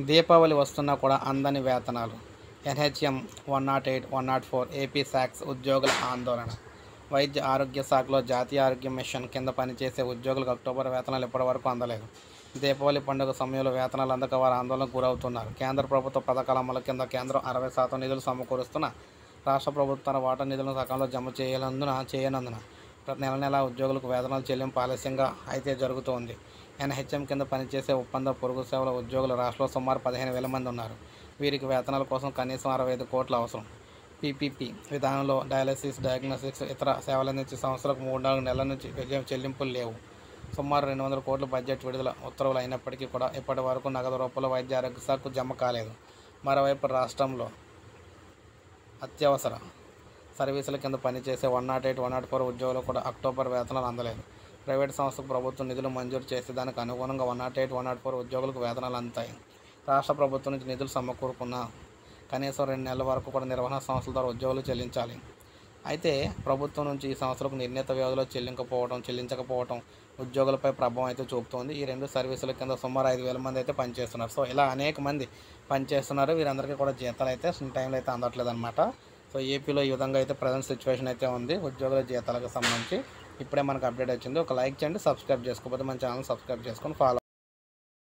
దీపావళి వస్తున్నా కూడా అందని వేతనాలు NHM one nought eight one nought four AP శాక్స్ ఉద్యోగుల ఆందోళన వైద్య ఆరోగ్య శాఖలో జాతీయ ఆరోగ్య మిషన్ కింద పనిచేసే ఉద్యోగులకు అక్టోబర్ వేతనాలు ఇప్పటివరకు అందలేదు దీపావళి పండుగ సమయంలో వేతనాలు అందక వారు ఆందోళనకు గురవుతున్నారు కేంద్ర ప్రభుత్వ పథకాల అమలు కింద కేంద్రం అరవై శాతం నిధులు సమకూరుస్తున్న రాష్ట్ర ప్రభుత్వం తన వాటా నిధులను సకాలంలో జమ చేయనందున చేయనందున ప్రతి నెల నెల ఉద్యోగులకు వేతనాలు చెల్లింపు ఆలస్యంగా అయితే జరుగుతోంది ఎన్హెచ్ఎం కింద పనిచేసే ఒప్పంద పొరుగు సేవల ఉద్యోగులు రాష్ట్రంలో సుమారు పదిహేను వేల మంది ఉన్నారు వీరికి వేతనాల కోసం కనీసం అరవై ఐదు కోట్లు అవసరం పీపీపీ విధానంలో డయాలసిస్ డయాగ్నోస్టిక్స్ ఇతర సేవలందించే సంస్థలకు మూడు నాలుగు నెలల నుంచి చెల్లి- చెల్లింపులు లేవు సుమారు రెండు వందల కోట్ల బడ్జెట్ విడుదల ఉత్తర్వులు అయినప్పటికీ కూడా ఇప్పటి వరకు నగదు రూపంలో వైద్య ఆరోగ్య శాఖకు జమ కాలేదు మరోవైపు రాష్ట్రంలో అత్యవసర సర్వీసుల కింద పనిచేసే one nought eight one nought four ఉద్యోగులు కూడా అక్టోబర్ వేతనాలు అందలేదు ప్రైవేట్ సంస్థకు ప్రభుత్వం నిధులు మంజూరు చేసి దానికి అనుగుణంగా one nought eight one nought four ఉద్యోగులకు వేతనాలు అందుతాయి రాష్ట్ర ప్రభుత్వం నుంచి నిధులు సమకూరుకున్న కనీసం రెండు నెలల వరకు కూడా నిర్వహణ సంస్థల ద్వారా ఉద్యోగులు చెల్లించాలి అయితే ప్రభుత్వం నుంచి ఈ సంస్థలకు నిర్ణీత వ్యవధిలో చెల్లించకపోవడం చెల్లించకపోవడం ఉద్యోగులపై ప్రభావం అయితే చూపుతోంది ఈ రెండు సర్వీసుల కింద సుమారు ఐదు వేల మంది అయితే పనిచేస్తున్నారు సో ఇలా అనేక మంది పనిచేస్తున్నారు వీరందరికీ కూడా జీతాలు అయితే టైంలో అయితే అందట్లేదు అనమాట సో ఏపీలో ఈ విధంగా అయితే ప్రజెంట్ సిచ్యువేషన్ అయితే ఉంది ఉద్యోగుల జీతాలకు సంబంధించి ఇప్పుడే మనకు అప్డేట్ వచ్చింది ఒక లైక్ చేయండి సబ్స్క్రైబ్ చేసుకోకపోతే మన ఛానల్ సబ్స్క్రైబ్ చేసుకొని ఫాలో